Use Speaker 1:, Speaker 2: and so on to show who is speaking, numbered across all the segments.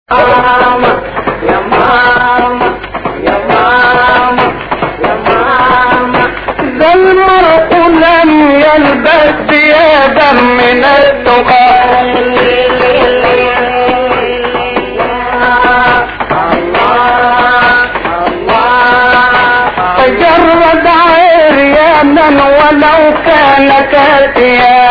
Speaker 1: ماما يا ماما يا ماما يا ماما
Speaker 2: ذا المرء لم يلبس ثيابا من التقى تجرد عريانا ولو كان كاتيا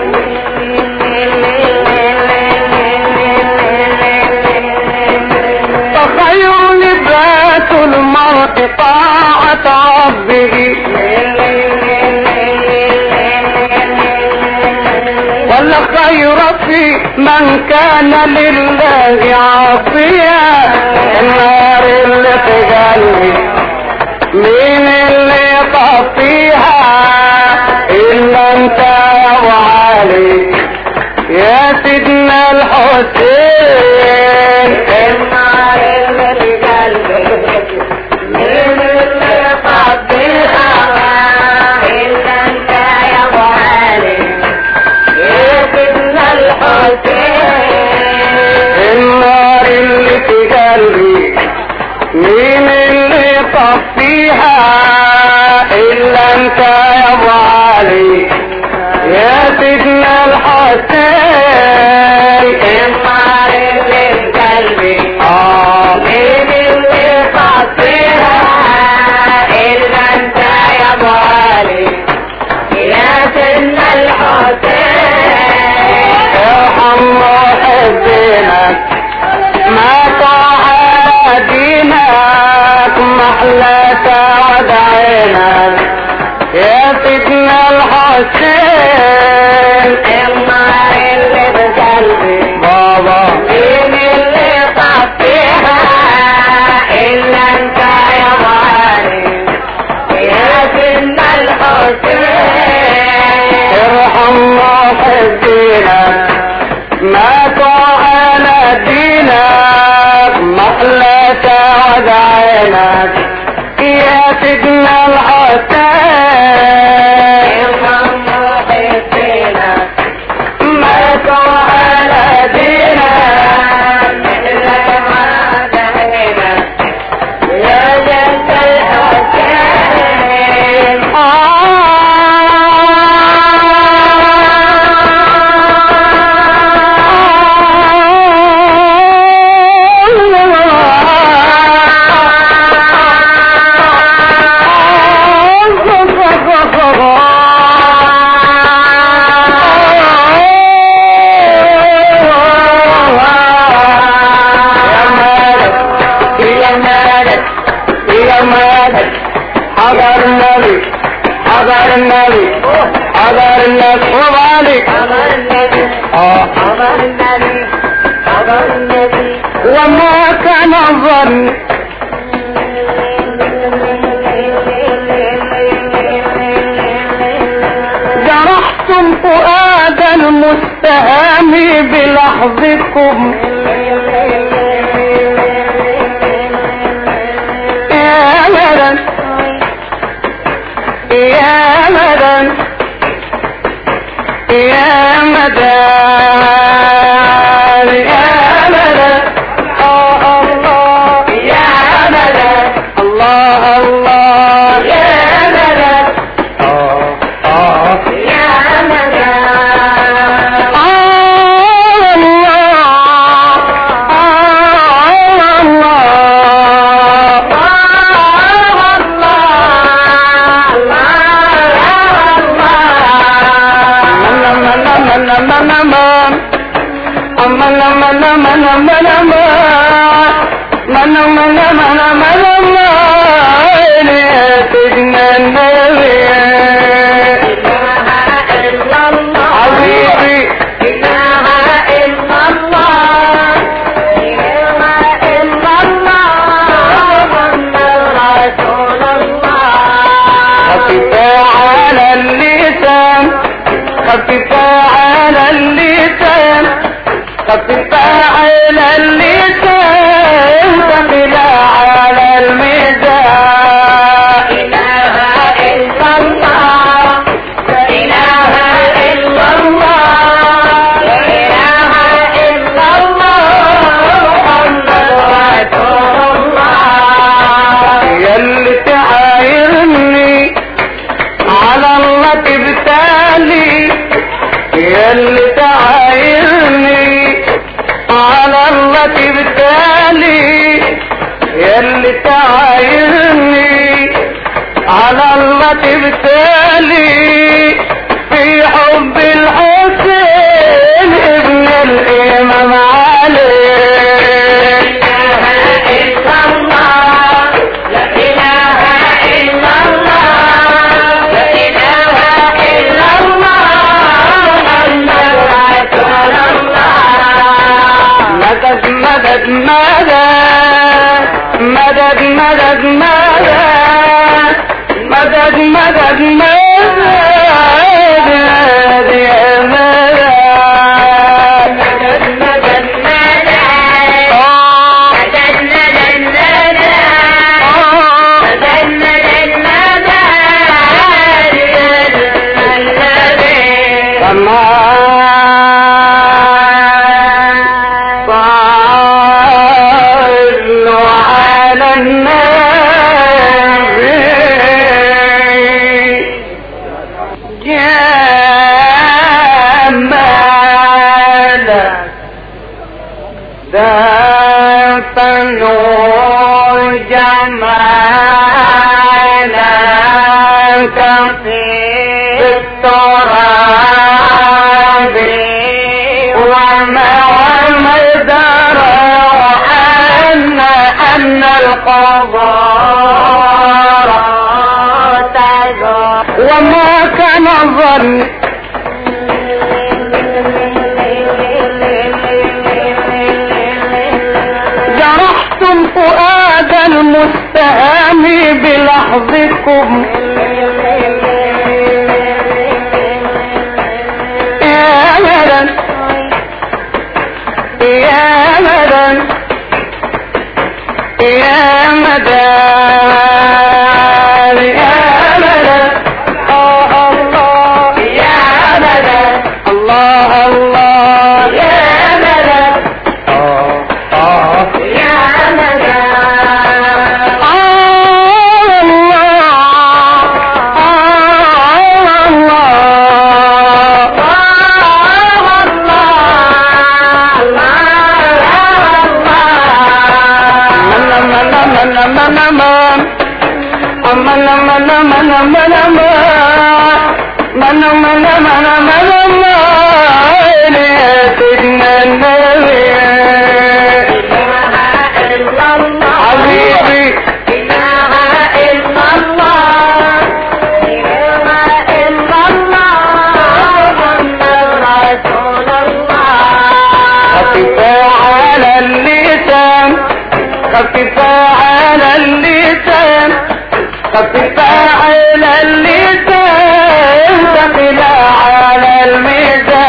Speaker 2: فخير لباس المرء طاعة ربه والخير في من كان لله عاصيا النار اللي في قلبي مين اللي طفيها الا انت يا ابو علي يا سيدنا الحسين
Speaker 1: النار اللي في قلبي مين اللي يطفيها إلا أنت يا أبو علي يا سيدنا الحسين
Speaker 2: النار اللي في قلبي مين اللي طفيها الا انت يا ابو علي يا سيدنا الحسين
Speaker 1: النار اللي في قلبي
Speaker 2: آه
Speaker 1: مين اللي يطفيها إلا أنت يا أبو علي يا سيدنا الحسين
Speaker 2: ارحم محبينك ما على دينك محلى سعد عينك يا سيدنا الحسين
Speaker 1: النار اللي بقلبي
Speaker 2: بابا
Speaker 1: مين اللي طفيها إلا أنت يا أبو علي يا سيدنا الحسين
Speaker 2: ارحم محبينك ماتوا على دينك محلى سعد عينك يا سيدنا الحسين
Speaker 1: ارحم محبينك
Speaker 2: ماتوا على دينك
Speaker 1: مثل ما دعينا يا جنة الحسين
Speaker 2: يا مالك يا مالك حضر النبي حضر النبي حضر النبي ومالك
Speaker 1: أمر النبي
Speaker 2: آه.
Speaker 1: أمر النبي أمر النبي
Speaker 2: وما كان الظن جرحتم فؤاد المستهام بلحظكم يا مدن يا مدن يا مدن يا مدن آه الله
Speaker 1: يا مدد
Speaker 2: الله الله
Speaker 1: يا مدد
Speaker 2: آه آه
Speaker 1: يا مدد
Speaker 2: حبيبي خفيفة على اللسان خفيفة على اللسان خفيفة على اللسان تبتالي يلي تعايرني على الله تبتالي في حب الحسين ابن الامام علي مدد مدد مدد مدد مدد مدد مدد مدد مدد يا مدد صلوا على النبي جمالا دفنوا جمالك في التراب وما مدر أن أن القضاء وما كان ظن جرحتم فؤاد المستهام بلحظكم يا مدن يا مدن يا مدن يا مدن آه الله يا مدن الله الله يا مدن آه آه حبيبي خفيفة على اللسان خفيفة على اللسان خفيفة على اللسان ثقيلة على الميزان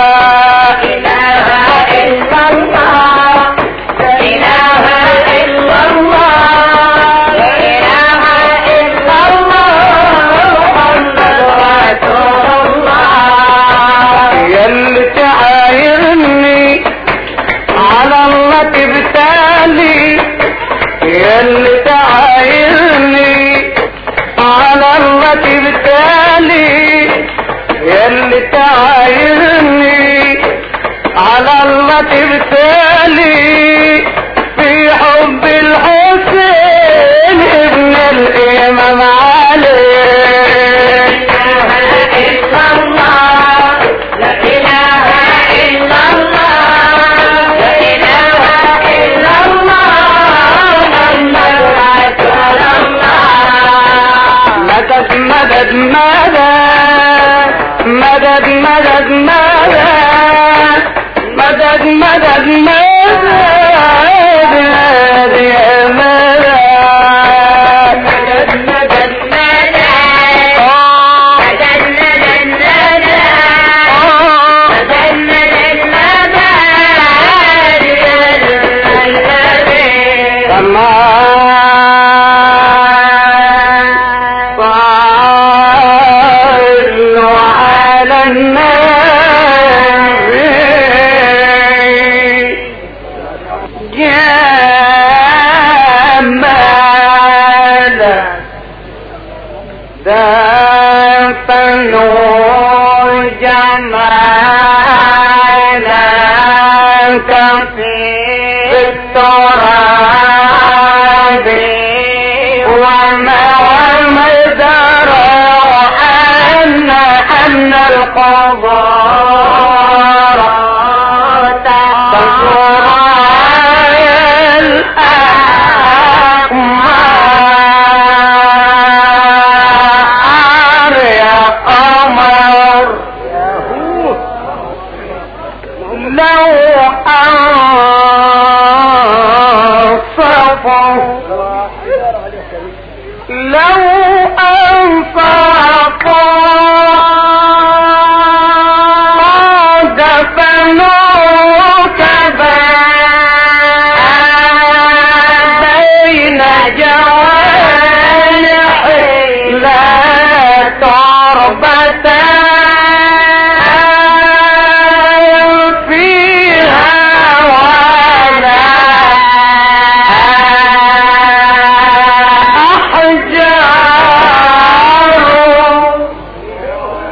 Speaker 2: يلي تعايرني على الله تبتالي يلي تعايرني على الله تبتالي يلي تعايرني على الله تبتالي في حب الحسين ابن الامام علي مدد مدد مدد مدد مدد مدد مدد مدد مدد يا مدد صلوا على النبي جمالا دفنوا جمالك في التراب وما ومدر أن أن القضاء تنظر الأقمار يا قمر لو أنصفوا لو أنفقوا دفنوك بين جوانحي لا تربة فيها ولا أحجار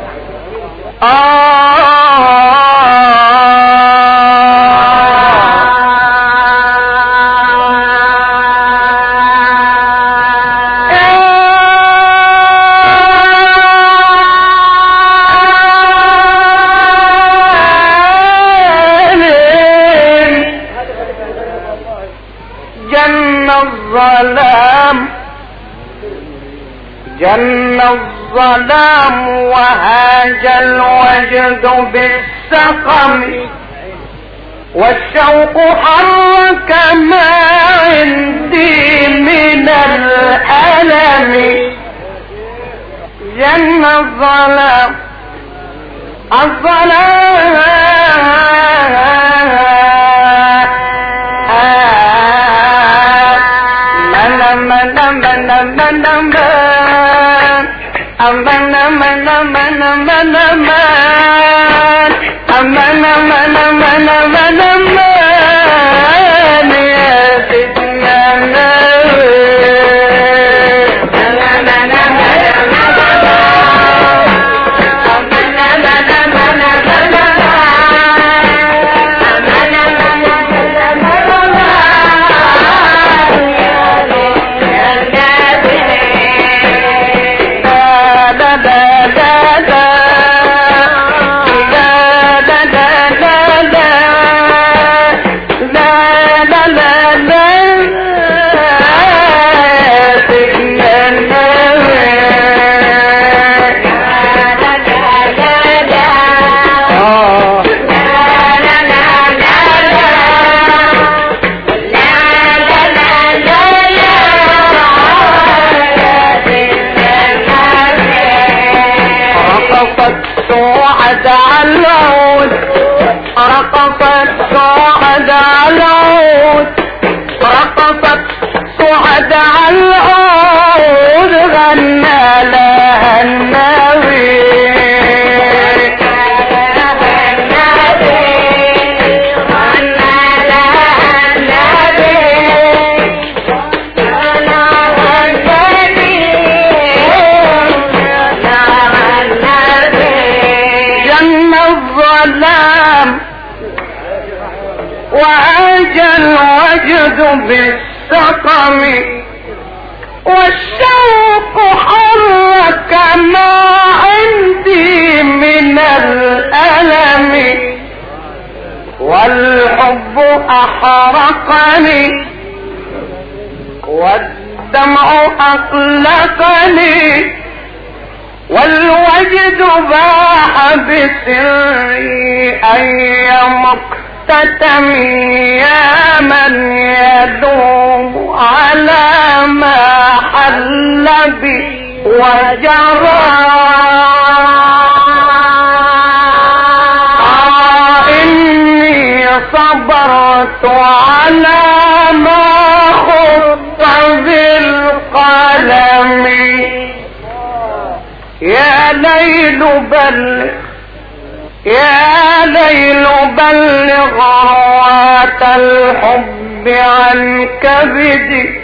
Speaker 2: جن الظلام جن الظلام وهاج الوجد بالسقم والشوق حرك ما عندي من الألم جن الظلام رقصت سعد على العود رقصت سعد على العود رقصت سعد على العود غنى لها النبي جن الظلام وأجى الوجد بالسقم والشوق حرك ما عندي من الألم والحب أحرقني والدمع أقلقني والوجد باح بسري أي مقتتم يا من يدوم على ما حل بي وجرى آه إني صبرت على ما خط بالقلم يا ليل بلغ يا ليل بلغ روات الحب عن كبدي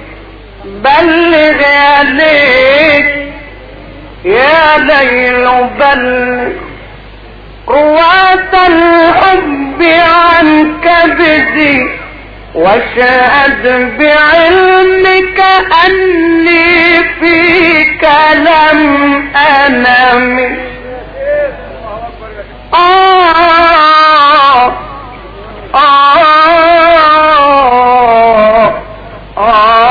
Speaker 2: بلغ يا ليل يا ليل بلغ روات الحب عن كبدي واشهد بعلمك أني فيك لم أنم آه آه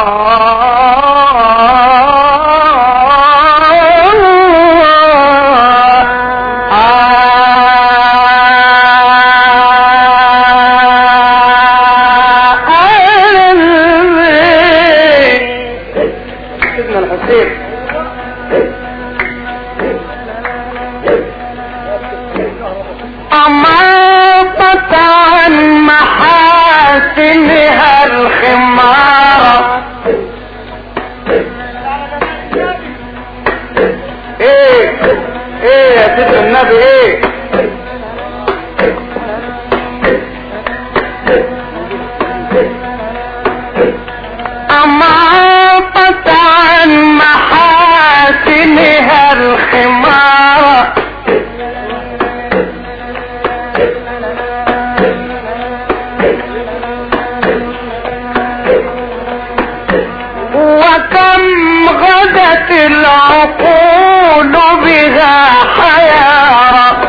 Speaker 2: سيدنا الحسين أماطت عن محاسنها الخمار ايه ايه يا سيدنا النبي ايه أماطت عن محاسنها الخمار وكم غدت العقول بها حيارى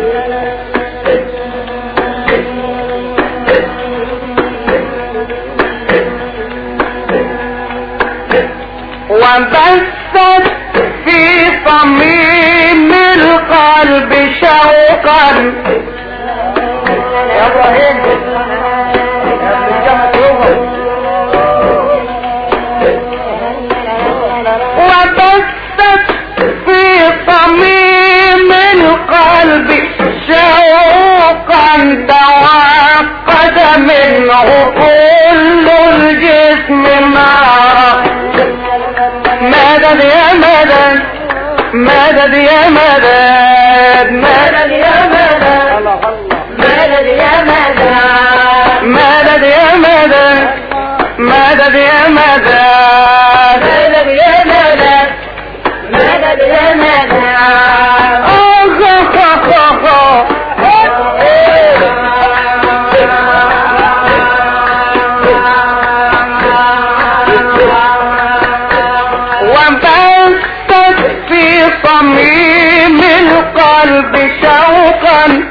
Speaker 2: وبثت في صميم القلب شوقا يا ابراهيم يا ابن الجامع يوغل. وبثت في صميم القلب شوقا توقد منه كل الجسم نارا مدد يا مدد مدد يا مدد مدد يا مدد
Speaker 1: مدد يا مدد
Speaker 2: مدد يا مدد مدد يا مدد
Speaker 1: مدد يا مدد مدد يا مدد
Speaker 2: آخ آخ آخ آخ. وبثت في صميم القلب شوقا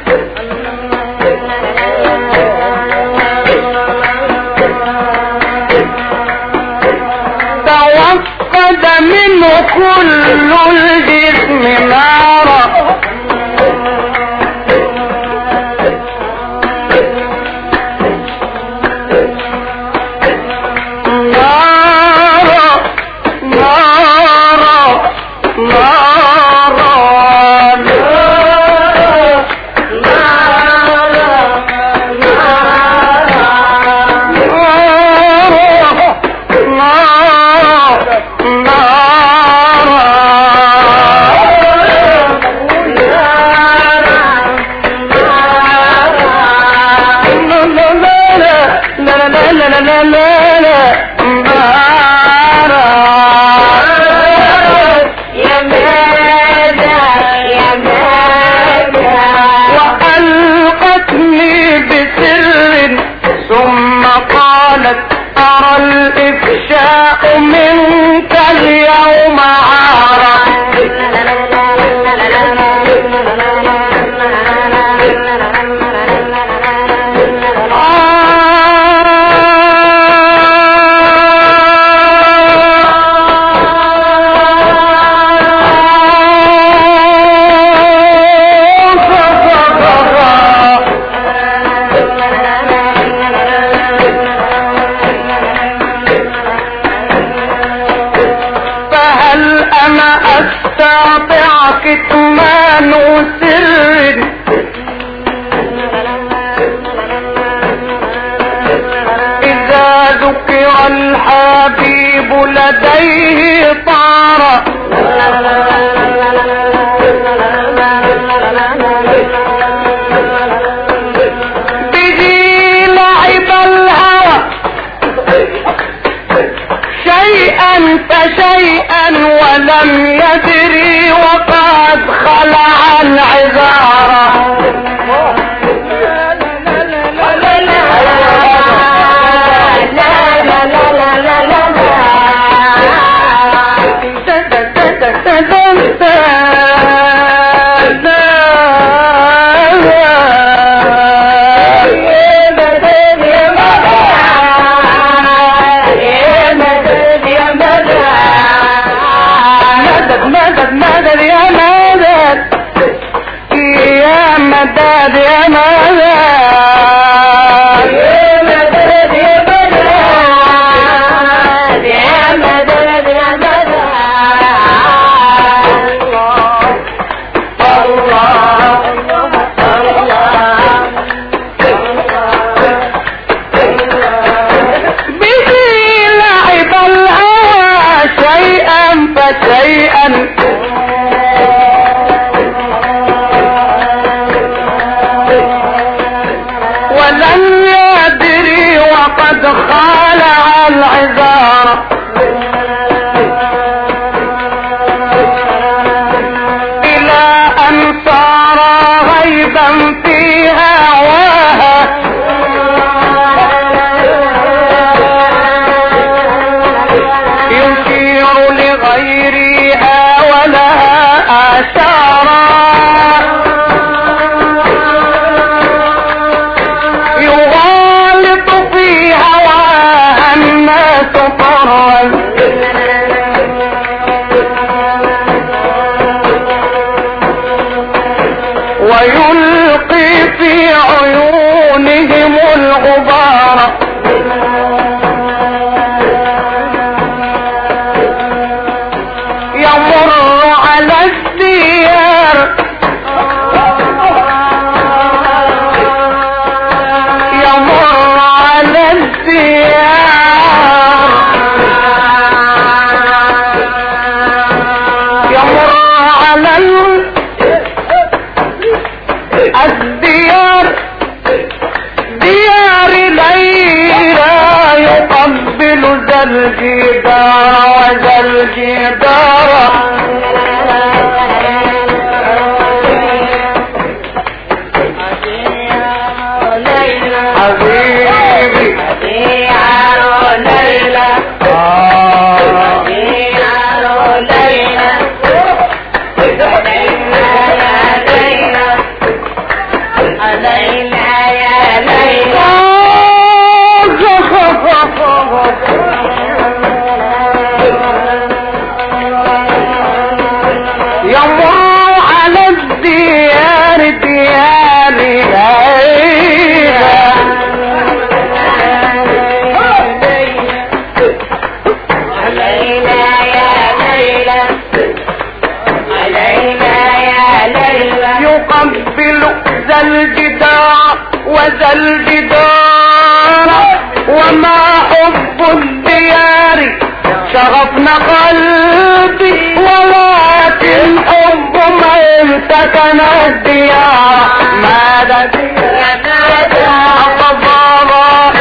Speaker 2: توقد منه كل الجسم نارا نارا نارا نارا
Speaker 1: يا مدد يا مدد
Speaker 2: وألقتني بسر ثم قالت أرى الإفشاء منك اليوم عارا فهل أنا أستطيع كتمان سر إذا ذكر الحبيب لديه طار به لعب الهوى شيئا فشيئا ولم يدري وقد خلع العذارى مدد يا مدد
Speaker 1: يا مدد يا مدد يا مدد يا مدد الله
Speaker 2: به لعب الهوى شيئا فشيئا ولم يدري وقد خالع العذار إلى أن صار غيبا في هواها يشير لغيرها ولها آثارا يغالط في هواها الناس طرا ويلقي في عيونهم الغبار يمر على الديار يمر على الديار يمر على ال- الديار ديار ليلى يقبل ذا الجدار وذا الجدار حبيبي آه يمر على الديار ديار ليلى يقبل ذا الجدار وذا الجدار وما حب الديار شغفنا قلبي ولكن حب من سكن الديار ماذا ديار الضبابة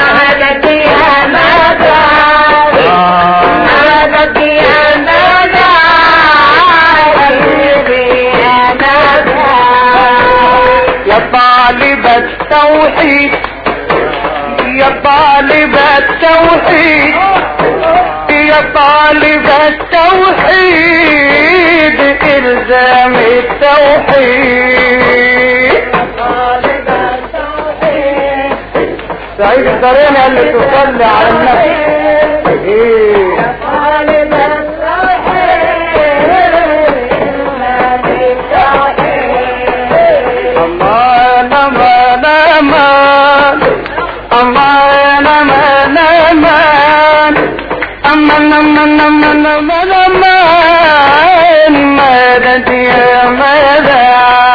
Speaker 2: يا طالب التوحيد يا طالب التوحيد يا طالب التوحيد الزام التوحيد سعيد الدرينة اللي تصلي على النبي ايه امان امان امان امان امان امان امان امان امان امان امان مدد يا مدد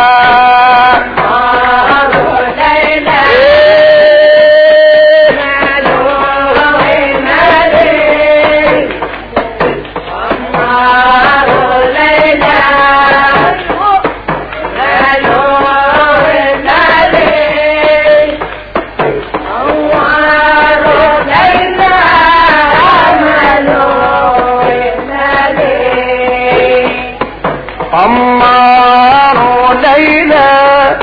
Speaker 2: عمار ليلى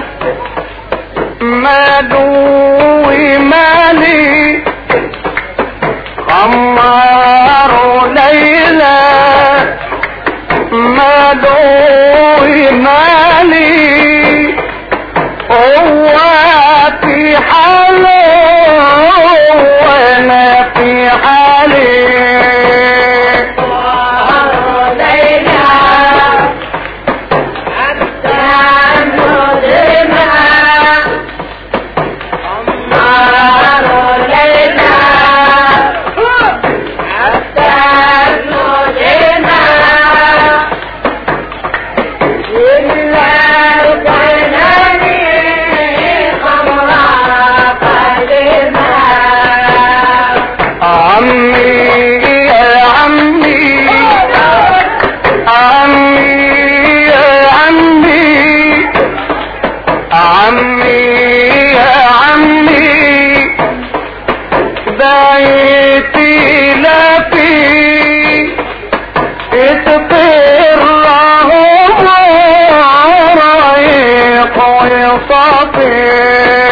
Speaker 2: مالو مالي عمار ليلى مالو مالي هو في حاله وانا في حالي
Speaker 1: حتى نضربها
Speaker 2: بيتي لا فيه استقره رايق ويصفي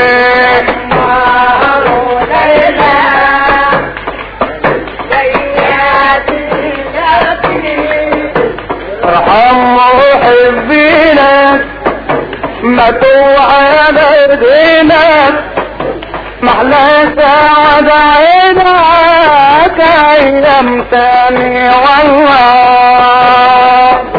Speaker 2: ارحم محبينك ماتوا على دينك محلى سعد عينك ايام تاني والله